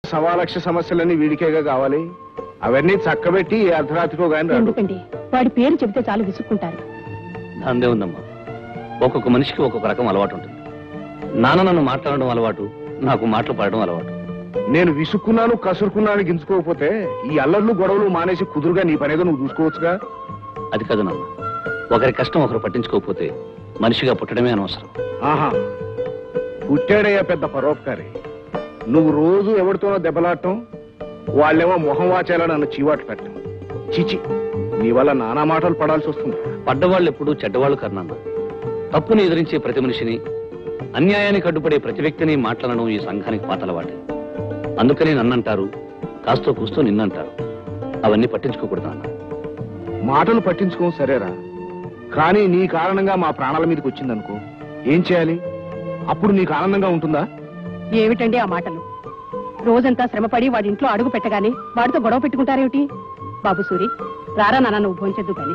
సవాలక్ష సమస్యలన్నీ వీడికేగా కావాలి అవన్నీ చక్కబెట్టి ఈ అర్ధరాత్రికో గాని రాడు ఎందుకండి వాడి పేరు చెబితే చాలు విసుక్కుంటారు దాందే ఉందమ్మా ఒక్కొక్క మనిషికి ఒక్కొక్క రకం అలవాటు ఉంటుంది నాన్న నన్ను మాట్లాడడం అలవాటు నాకు మాటలు పాడడం అలవాటు నేను విసుక్కున్నాను కసురుకున్నాను గించుకోకపోతే ఈ అల్లర్లు గొడవలు మానేసి కుదురుగా నీ పనేదో నువ్వు చూసుకోవచ్చుగా అది కాదు నాన్న ఒకరి కష్టం ఒకరు పట్టించుకోకపోతే మనిషిగా పుట్టడమే అనవసరం ఆహా పుట్టాడయ్యా పెద్ద పరోపకారి నువ్వు రోజు ఎవరితోనో దెబ్బలాడటం వాళ్ళేమో మొహం వాచేలా నన్ను చీవాట్లు పెట్టడం చిచి నీ వల్ల నానా మాటలు పడాల్సి వస్తుంది పడ్డవాళ్ళు ఎప్పుడు చెడ్డవాళ్ళు కర్నన్న తప్పుని ఎదిరించే ప్రతి మనిషిని అన్యాయానికి అడ్డుపడే ప్రతి వ్యక్తిని మాట్లాడడం ఈ సంఘానికి పాతలవాటే అందుకని నన్నంటారు కాస్తో కూస్తూ నిన్నంటారు అవన్నీ పట్టించుకోకూడదు నాన్న మాటలు పట్టించుకోం సరేరా కానీ నీ కారణంగా మా ప్రాణాల మీదకి వచ్చిందనుకో ఏం చేయాలి అప్పుడు నీకు ఆనందంగా ఉంటుందా ఏమిటండి ఆ మాటలు రోజంతా శ్రమపడి వాడి ఇంట్లో అడుగు పెట్టగానే వాడితో గొడవ పెట్టుకుంటారేమిటి బాబు సూరి రారా నాన్న నువ్వు భోంచద్దు కానీ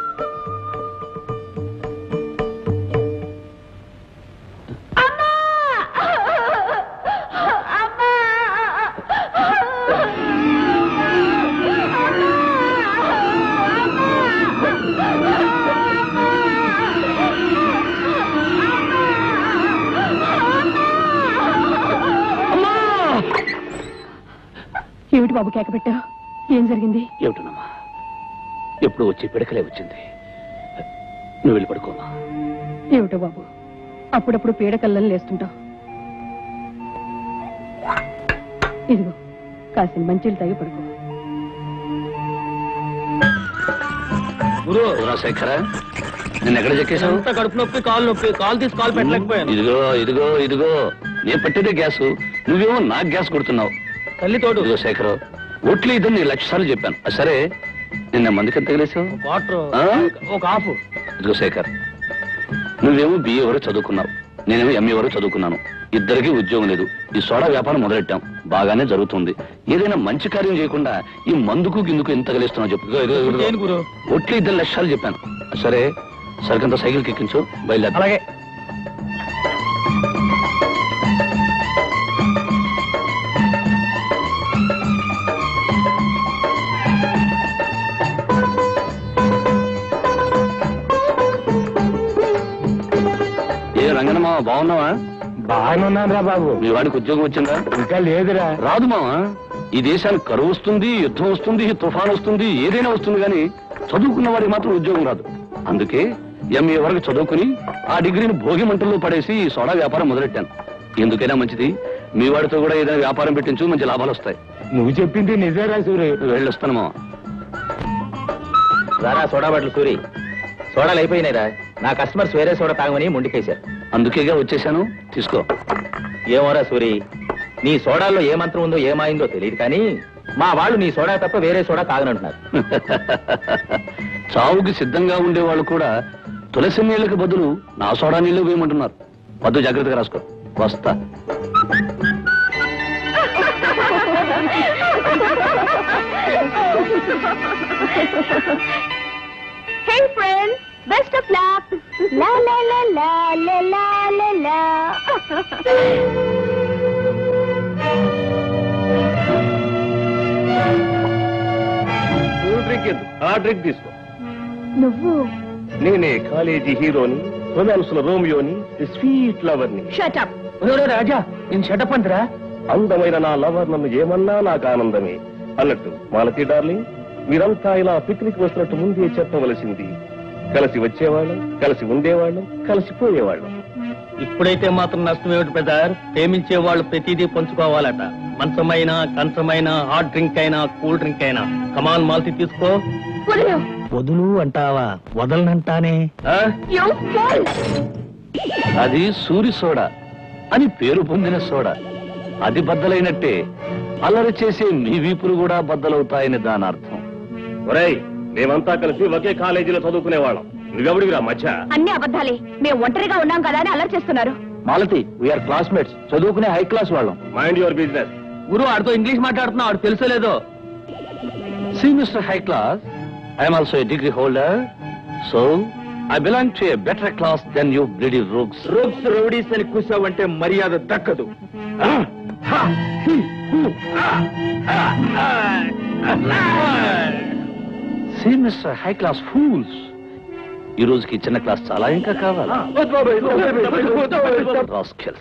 ఏమిటి బాబు కేక పెట్టావు ఏం జరిగింది ఏమిటనమ్మా ఎప్పుడు వచ్చి పిడకలే వచ్చింది నువ్వు వెళ్ళి పడుకోమా ఏమిటో బాబు అప్పుడప్పుడు పీడకల్లని లేస్తుంటావు ఇదిగో కాసిన మంచిలు తాగి పడుకో గురు శేఖర నేను ఎక్కడ చెక్కేశావు అంత కడుపు నొప్పి కాలు నొప్పి కాలు తీసి కాలు పెట్టలేకపోయాను ఇదిగో ఇదిగో ఇదిగో నేను పెట్టేదే గ్యాస్ నువ్వేమో నాకు గ్యాస్ కొడుతున్నావు తల్లి తోడు ఇదిగో శేఖర్ ఒట్లు ఇద్దరు నీ లక్ష సార్లు చెప్పాను ఆ, సరే నిన్న మందుకి ఎంత తగిలేసావు వాటర్ ఆ? ఒక హాఫ్ ఇదిగో శేఖర్ నువ్వేమో బిఏ వరకు చదువుకున్నావు నేనేమో ఎంఏ వరకు చదువుకున్నాను ఇద్దరికి ఉద్యోగం లేదు ఈ సోడా వ్యాపారం మొదలెట్టాం బాగానే జరుగుతుంది ఏదైనా మంచి కార్యం చేయకుండా ఈ మందుకు గిందుకు ఎంత తగిలిస్తున్నావు చెప్పు ఇదిగో, ఇదిగో, ఇదిగో. దేని గురు ఒట్లు ఇద్దరు లక్షలు చెప్పాను ఆ, సరే సరికంత సైకిల్ ఎక్కించు బయలుదేరు అలాగే ఏ రంగనమ్మా బాగున్నావా బాగానున్నాను రా బాబు మీ వాడికి ఉద్యోగం వచ్చిందా ఇంకా లేదురా రాదు మావా ఈ దేశానికి కరువు వస్తుంది యుద్ధం వస్తుంది తుఫాన్ వస్తుంది ఏదైనా వస్తుంది కానీ చదువుకున్న వాడికి మాత్రం ఉద్యోగం రాదు అందుకే ఎంఏ వరకు చదువుకుని ఆ డిగ్రీని భోగి మంటల్లో పడేసి ఈ సోడా వ్యాపారం మొదలెట్టాను ఎందుకైనా మంచిది మీ వాడితో కూడా ఏదైనా వ్యాపారం పెట్టించు మంచి లాభాలు వస్తాయి నువ్వు చెప్పింది నిజేరా సూరి వెళ్ళొస్తాను మావా రారా సోడా బట్టలు సూరి సోడాలు అయిపోయినాయిరా నా కస్టమర్స్ వేరే సోడా తాగమని ముందుకేశారు అందుకేగా వచ్చేసాను తీసుకో ఏమోరా సూరి నీ సోడాల్లో ఏ మంత్రం ఉందో ఏమైందో తెలియదు కానీ మా వాళ్ళు నీ సోడా తప్ప వేరే సోడా తాగనంటున్నారు చావుకి సిద్ధంగా ఉండేవాళ్ళు కూడా తులసి నీళ్ళకి బదులు నా సోడా నీళ్లు వేయమంటున్నారు వద్దు జాగ్రత్తగా రాసుకో వస్తా Hey friends, best of luck. La la la la la la la la. Cool drink ఎందుకు ఆ డ్రింక్ తీసుకో నువ్వు నేనే కాలేజీ హీరోని రొమాన్స్ లో రోమియోని స్వీట్ లవర్ ని షట్ అప్ రాజా నేను షటప్ అంతరా అందమైన నా లవర్ నన్ను ఏమన్నా నాకు ఆనందమే అన్నట్టు మాలతి డార్లింగ్ మీరంతా ఇలా పిక్నిక్ వస్తున్నట్టు ముందే చెప్పవలసింది కలిసి వచ్చేవాళ్ళం కలిసి ఉండేవాళ్ళం కలిసిపోయేవాళ్ళం ఇప్పుడైతే మాత్రం నష్టం ఏమిటి పెద్దార్ ప్రేమించే వాళ్ళు ప్రతిదీ పంచుకోవాలట మంచమైనా కంచమైనా హాట్ డ్రింక్ అయినా కూల్ డ్రింక్ అయినా కమాన్ మాల్తి తీసుకో వదిలేవు వదులు అంటావా వదలనంటానే ఆ? యూ ఫూల్ అది సూరి సోడా అని పేరు పొందిన సోడా అది బద్దలైనట్టే అల్లరి చేసే మీ వీపులు కూడా బద్దలవుతాయని దాని అర్థం ఒరేయ్ మేమంతా కలిసి ఒకే కాలేజీలో చదువుకునేవాళ్ళం నువ్వెవడివిరా మధ్య అన్ని అబద్ధాలే మేము ఒంటరిగా ఉన్నాం కదా అని అల్లరి చేస్తున్నారు మాలతి వీఆర్ క్లాస్మేట్స్ చదువుకునే హై క్లాస్ వాళ్ళం మైండ్ యువర్ బిజినెస్ గురు ఆడితో ఇంగ్లీష్ మాట్లాడుతున్నావు ఆడు తెలుసో లేదో see mister high class I'm also a degree holder so I belong to a better class than you bloody rooks ropes rowdies అని కూసావంటే మర్యాద దక్కదు see mister high class fools ఈ రోజుకి చిన్న క్లాస్ చాలా ఇంకా కావాలా Rascals.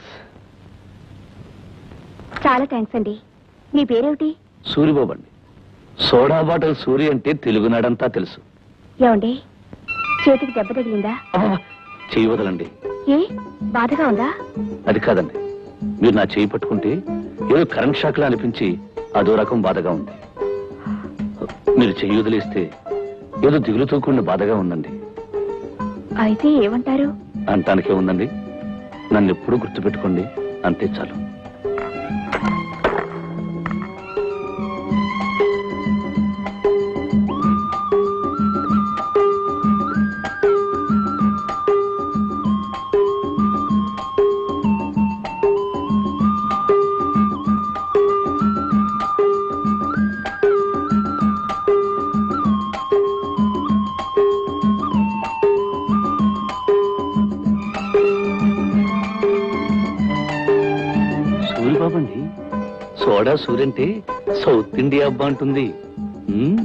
చాలా థ్యాంక్స్ అండి మీ పేరేమిటి సూరిబాబు అండి సోడా బాటిల్ సూరి అంటే తెలుగునాడంతా తెలుసు ఏమండి చేతికి దెబ్బ తగిలిందా అబ్బబ్బ, చేయి వదలండి ఏ బాధగా ఉందా అది కాదండి మీరు నా చేయి పట్టుకుంటే ఏదో కరెంట్ షాక్ లా అనిపించి అదో రకం బాధగా ఉంది మీరు చెయ్యి వదిలేస్తే ఏదో దిగులుతో కూడిన బాధగా ఉందండి అయితే ఏమంటారు అంటానికే ఉందండి నన్ను ఎప్పుడూ గుర్తుపెట్టుకోండి అంతే చాలు సూరిబాబు అండి సోడా సూరి అంటే సౌత్ ఇండియా అబ్బా అంటుంది మ్మ్.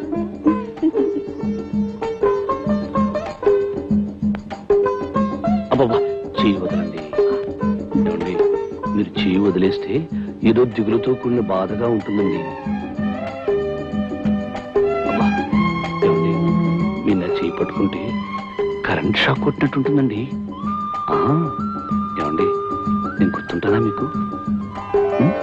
అబ్బబ్బా చెయ్యి వదలండి ఏమండి మీరు చెయ్యి వదిలేస్తే ఏదో దిగులుతో కూడిన బాధగా ఉంటుందండి అబ్బా ఏమండి మీరు నా చెయ్యి పట్టుకుంటే కరెంట్ షాక్ కొట్టినట్టుంటుందండి ఆ, ఏమండి నేను గుర్తుంటానా మీకు ఉం?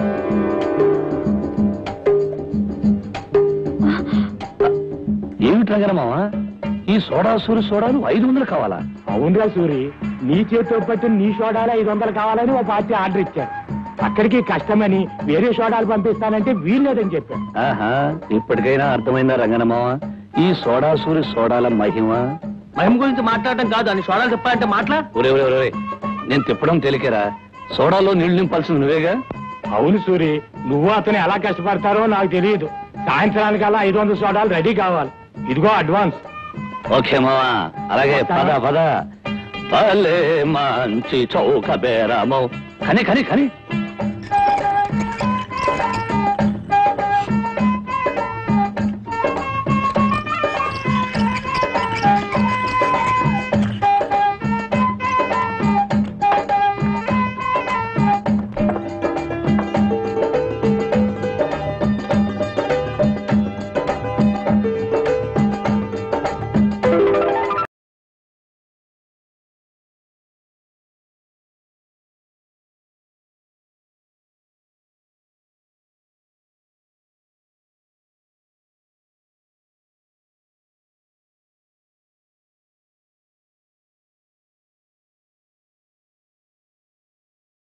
ఏమిటి రంగన మామ ఈ సోడా సూరి సోడాలు ఐదు వందలు కావాలా అవునరా సూరి నీ చేతితో పట్టిన నీ సోడాలు ఐదు వందలు కావాలని ఓ పార్టీ ఆర్డర్ ఇచ్చారు అక్కడికి కష్టమని వేరే సోడాలు పంపిస్తానంటే వీల్లేదని చెప్పాను ఆహా ఇప్పటికైనా అర్థమైందా రంగన మామ ఈ సోడా సూరి సోడాల మహిమ మహిమ గురించి మాట్లాడటం కాదు అని సోడాలు చెప్పాలంటే మాట్లా ఒరే ఒరే ఒరే నేను తిప్పడం తెలియకరా సోడాలో నీళ్లు నింపాల్సింది నువ్వేగా అవును సూరి నువ్వు అతను ఎలా కష్టపడతారో నాకు తెలియదు సాయంత్రానికల్లా ఐదు వందల సోడాలు రెడీ కావాలి ఇదిగో అడ్వాన్స్ ఓకే మావా అలాగే పద పద భలే మంచి చౌక బేరమో కని కని కని